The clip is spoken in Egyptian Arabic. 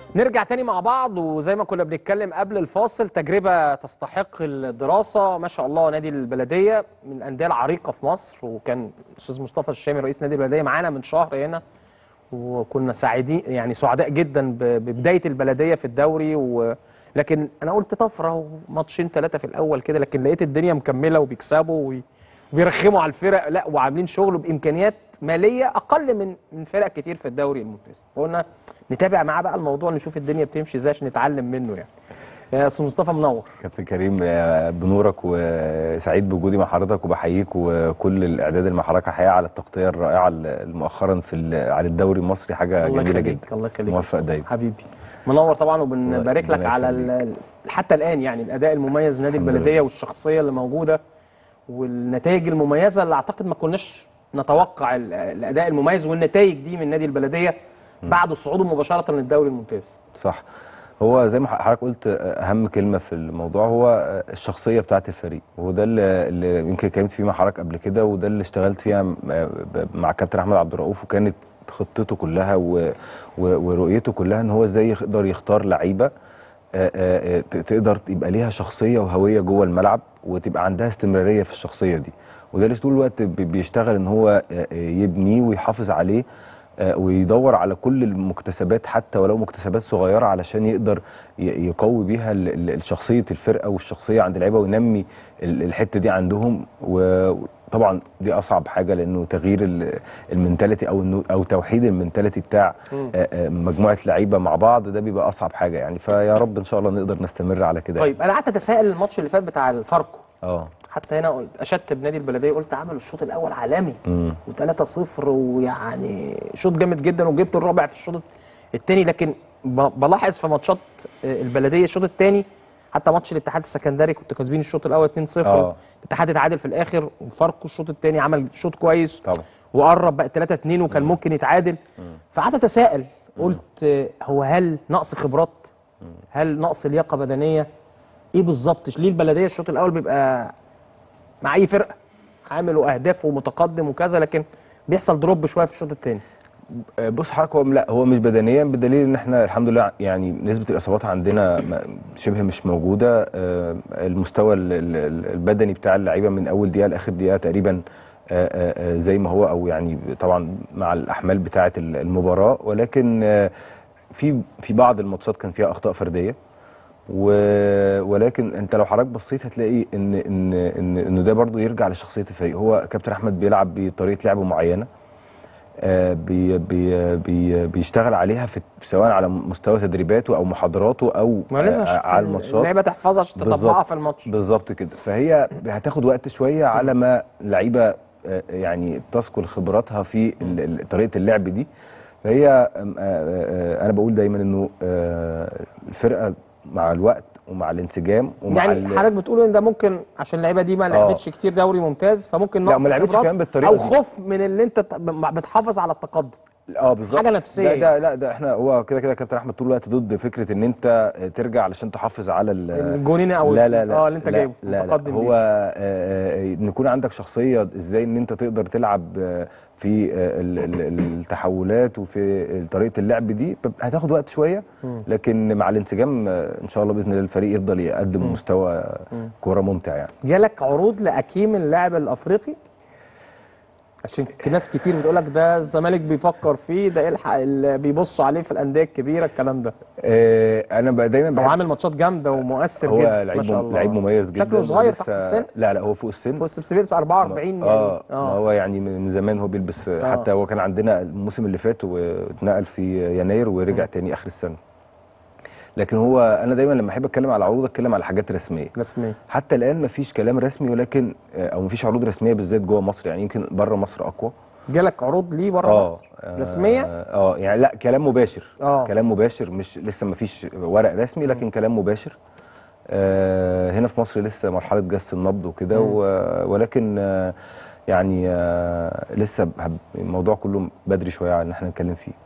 نرجع تاني مع بعض وزي ما كنا بنتكلم قبل الفاصل تجربة تستحق الدراسة ما شاء الله نادي البلدية من الأندية العريقة في مصر وكان الأستاذ مصطفى الشامي رئيس نادي البلدية معانا من شهر هنا وكنا سعيدين يعني سعداء جدا ب- ببداية البلدية في الدوري و لكن أنا قلت طفرة وماتشين ثلاثة في الأول كده لكن لقيت الدنيا مكملة وبيكسبوا وي- وبيرخموا على الفرق لا وعاملين شغل بإمكانيات مالية أقل من من فرق كتير في الدوري الممتاز فقلنا نتابع معاه بقى الموضوع نشوف الدنيا بتمشي ازاي عشان نتعلم منه يعني يا استاذ مصطفى منور كابتن كريم آه، بنورك وسعيد بوجودي مع حضرتك وبحييك وكل الاعداد اللي مع حضرتك حقيقه على التغطيه الرائعه ال- مؤخرا في ال- على الدوري المصري حاجه الله جميله يخليك جدا الله يخليك موفق دايما حبيبي منور طبعا وبنبارك لك ربنا على يخليك. ال- حتى الان يعني الاداء المميز نادي الحمد البلديه لله. والشخصيه اللي موجوده والنتائج المميزه اللي اعتقد ما كناش نتوقع ال- الاداء المميز والنتائج دي من نادي البلديه بعد صعوده مباشره للدوري الممتاز صح هو زي ما حضرتك قلت آه، اهم كلمه في الموضوع هو آه، الشخصيه بتاعه الفريق وده اللي اللي يمكن اتكلمت فيه مع حضرتك قبل كده وده اللي اشتغلت فيها م- آه، ب- مع كابتن احمد عبد الرؤوف وكانت خطته كلها و- و- ورؤيته كلها ان هو ازاي يقدر يختار لعيبه آه، آه، آه، ت- تقدر يبقى ليها شخصيه وهويه جوه الملعب وتبقى عندها استمراريه في الشخصيه دي وده اللي طول الوقت بي- بيشتغل ان هو آه، آه، يبنيه ويحافظ عليه آه، ويدور على كل المكتسبات حتى ولو مكتسبات صغيره علشان يقدر ي- يقوي بيها ال- ال- شخصيه الفرقه والشخصيه عند اللعيبه وينمي ال- الحته دي عندهم وطبعا دي اصعب حاجه لانه تغيير ال- المنتاليتي او إنه- او توحيد المنتاليتي بتاع مم. آه، آه، مجموعه لعيبه مع بعض ده بيبقى اصعب حاجه يعني فيا رب ان شاء الله نقدر نستمر على كده طيب انا قعدت اتساءل الماتش اللي فات بتاع الفاركو اه حتى هنا قلت اشدت بنادي البلديه قلت عملوا الشوط الاول عالمي مم. و3 0 ويعني شوط جامد جدا وجبت الرابع في الشوط الثاني لكن ب- بلاحظ في ماتشات آه، البلديه الشوط الثاني حتى ماتش الاتحاد السكندري كنت كاسبين الشوط الاول 2 0 آه. الاتحاد اتعادل في الاخر وفاركو الشوط الثاني عمل شوط كويس طبعا وقرب بقى 3 2 وكان ممكن يتعادل فقعدت اتساءل قلت آه، هو هل نقص خبرات هل نقص لياقه بدنيه ايه بالظبط ليه البلديه الشوط الاول بيبقى مع اي فرقه عامل واهداف ومتقدم وكذا لكن بيحصل دروب شويه في الشوط الثاني آه، بص حضرتك هو لا هو مش بدنيا بدليل ان احنا الحمد لله يعني نسبه الاصابات عندنا ما- شبه مش موجوده آه، المستوى ال- ال- البدني بتاع اللعيبه من اول دقيقه لاخر دقيقه تقريبا آه، آه، آه، زي ما هو او يعني طبعا مع الاحمال بتاعه ال- المباراه ولكن آه، في في بعض الماتشات كان فيها اخطاء فرديه و- ولكن انت لو حضرتك بصيت هتلاقي ان ان ان ان ده برضو يرجع لشخصيه الفريق هو كابتن احمد بيلعب بطريقه لعب معينه آه، بي بي بي بيشتغل عليها في سواء على مستوى تدريباته او محاضراته او ما لازم آه، عشان على الماتشات اللعيبه تحفظها عشان تطبقها بالظبط. في الماتش بالظبط كده فهي هتاخد وقت شويه على ما اللعيبه آه، يعني تثقل خبراتها في ال- ال- طريقه اللعب دي فهي آم، آه، آه، انا بقول دايما انه آه، الفرقه مع الوقت ومع الانسجام ومع يعني ال- حضرتك بتقول ان ده ممكن عشان اللعيبه دي ما لعبتش كتير دوري ممتاز فممكن لا، نقص ما لعبتش خبرات كمان بالطريقة او دي. خوف من اللي انت ت- بتحافظ على التقدم اه بالظبط حاجة نفسية ده, ده لا ده احنا هو كده كده كابتن احمد طول الوقت ضد فكره ان انت ترجع علشان تحافظ على ال- الجونين او لا لا لا اه اللي انت لا جايبه لا لا متقدم هو بيه. آه، آه، ان يكون عندك شخصيه ازاي ان انت تقدر تلعب آه، في آه، ال- ال- التحولات وفي طريقه اللعب دي ب- هتاخد وقت شويه لكن مع الانسجام آه، ان شاء الله باذن الله الفريق يفضل يقدم مستوى كوره ممتع يعني جالك عروض لاكيم اللاعب الافريقي عشان ك- ناس كتير بتقول لك ده الزمالك بيفكر فيه ده الحق اللي بيبصوا عليه في الانديه الكبيره الكلام ده آه، انا بقى دايما هو بحب عامل ماتشات جامده ومؤثر هو جدا لعيب ما شاء مم- الله لعيب مميز جدا شكله صغير تحت ولسه- السن لا لا هو فوق السن فوق السبسبيل في 44 يعني اه ما هو يعني من من زمان هو بيلبس آه. حتى هو كان عندنا الموسم اللي فات واتنقل في يناير ورجع تاني اخر السنه لكن هو انا دايما لما احب اتكلم على عروض اتكلم على حاجات رسميه رسمي حتى الان مفيش كلام رسمي ولكن آه، او مفيش عروض رسميه بالذات جوه مصر يعني يمكن بره مصر اقوى جالك عروض ليه بره اه مصر رسميه اه يعني لا كلام مباشر آه. كلام مباشر مش لسه مفيش ورق رسمي لكن كلام مباشر آه هنا في مصر لسه مرحله جس النبض وكده و- ولكن آه يعني آه لسه ب- الموضوع كله بدري شويه على ان احنا نتكلم فيه